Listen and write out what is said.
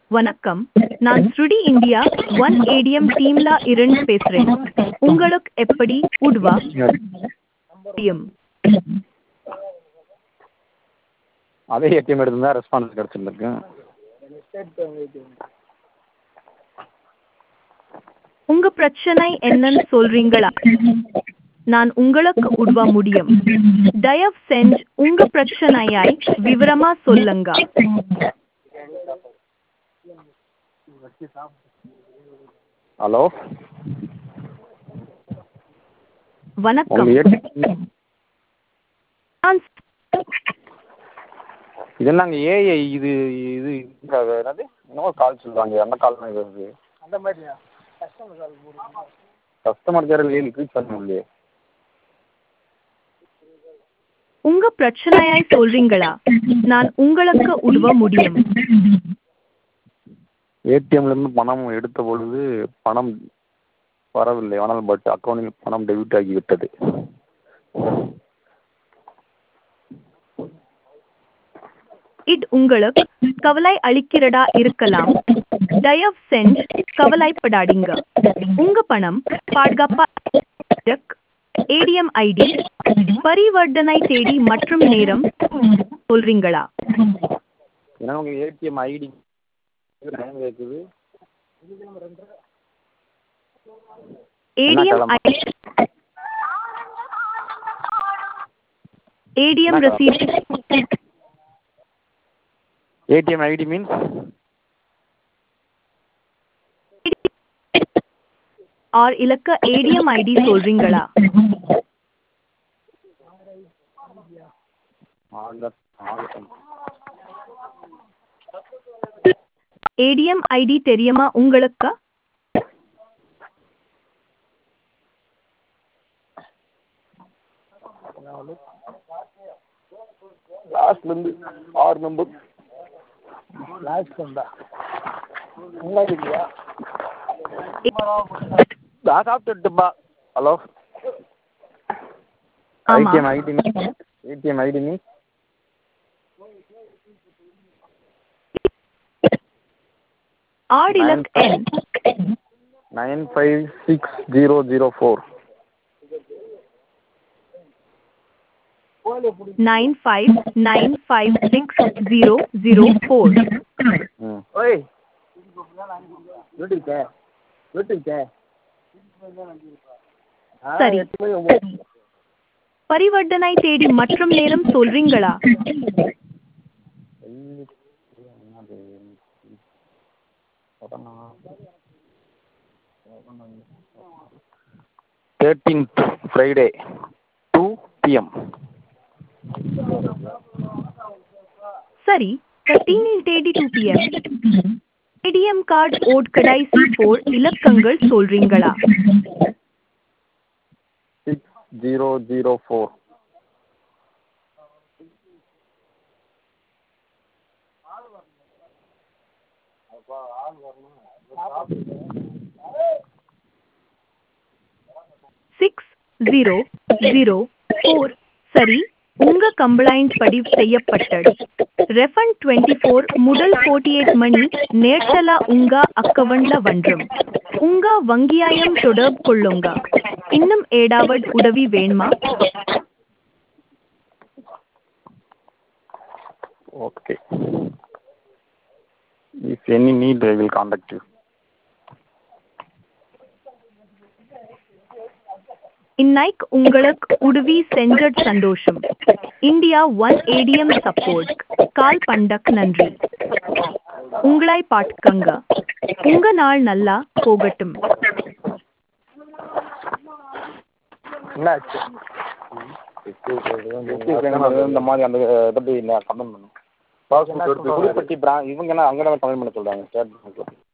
வணக்கம் நான் ஸ்ருடி இந்தியா ஒன் ஏடிஎம் டீம்ல இருந்து பேசுறேன் உங்களுக்கு எப்படி உதவ முடியும் அதே ஏடிஎம் எடுத்திருந்தா ரெஸ்பான்ஸ் கிடச்சிருந்துருக்கு உங்க பிரச்சனை என்னன்னு சொல்றீங்களா நான் உங்களுக்கு உதவ முடியும் தயவு செஞ்சு உங்க பிரச்சனையாய் விவரமா சொல்லுங்க ஹலோ வணக்கம் உங்கள் ஏடிஎம் நான் இது என்னங்க ஏஐ இது இது இது என்னது என்னவோ கால் சொல்லுவாங்க அந்த கால் மாதிரி வருது அந்த மாதிரியா கஸ்டமர் கால் போடுங்க கஸ்டமர் கேர் இல்லையே ரீச் பண்ண முடியலையே உங்க பிரச்சனையாய் சொல்றீங்களா நான் உங்களுக்கு உதவ முடியும் ஏடிஎம்லேருந்து பணம் எடுத்த பொழுது பணம் வரவில்லை ஆனால் பட் அக்கௌண்ட்டில் பணம் டெபிட் ஆகிவிட்டது இது உங்களுக்கு கவலை அளிக்கிறதா இருக்கலாம் தயவு செஞ்சு கவலைப்படாதீங்க உங்க பணம் பாதுகாப்பா ஏடிஎம் ஐடி பரிவர்த்தனை தேதி மற்றும் நேரம் சொல்றீங்களா ஏன்னா உங்கள் ஏடிஎம் ஐடி நேம் கேட்குது ATM ID ATM receipt ATM ID means ஆர் இலக்க ஏடிஎம் ஐடி சொல்றீங்களா ஏடிஎம் ஐடி தெரியுமா உங்களுக்கு லாஸ்ட்லேருந்து ஆறு நம்பர் லாஸ்ட் வந்தா நல்லா இல்லையா நான் சாப்பிட்டுட்டுப்பா ஹலோ ஆமா ATM ID means ATM ID means ஆர் இலக்க எண் nine five six zero zero four nine five nine five six zero zero four ம் ஓய் வீட்டுக்கு வீட்டுக்கு சரி. பரிவர்த்தனை தேதி மற்றும் நேரம் சொல்றீங்களா தேர்ட்டீன்த் ஃப்ரைடே டூ பிஎம் சரி தேர்ட்டீனில் தேதி டூ பிஎம் ஏடிஎம் கார்டு ஓட் கடைசி போர் இலக்கங்கள் சொல்றீங்களா six zero zero four six zero zero four சரி உங்க கம்ப்ளைண்ட் பதிவு செய்யப்பட்டது ரெஃபண்ட் டுவெண்ட்டி ஃபோர் முதல் ஃபோர்ட்டி எயிட் மணி நேரத்தில் உங்க அக்கவுண்ட்ல வந்துடும் உங்க வங்கியாயம் தொடர்பு கொள்ளுங்க இன்னும் ஏதாவது உதவி வேணுமா okay if any need I will contact you இன்னைக்கு உங்களுக்கு உதவி செஞ்ச சந்தோஷம் India one ATM support call பண்டக் நன்றி உங்களை பாட்டுக்கங்க உங்க நாள் நல்லா போகட்டும் என்னாச்சு இந்த மாதிரி அந்த இதை போய் நான் கமெண்ட் பண்ணும் குறிப்பிட்டு பிரா இவங்க என்ன அங்கே கமெண்ட் பண்ண சொல்கிறாங்க ஸ்டேட் பேங்க்கில்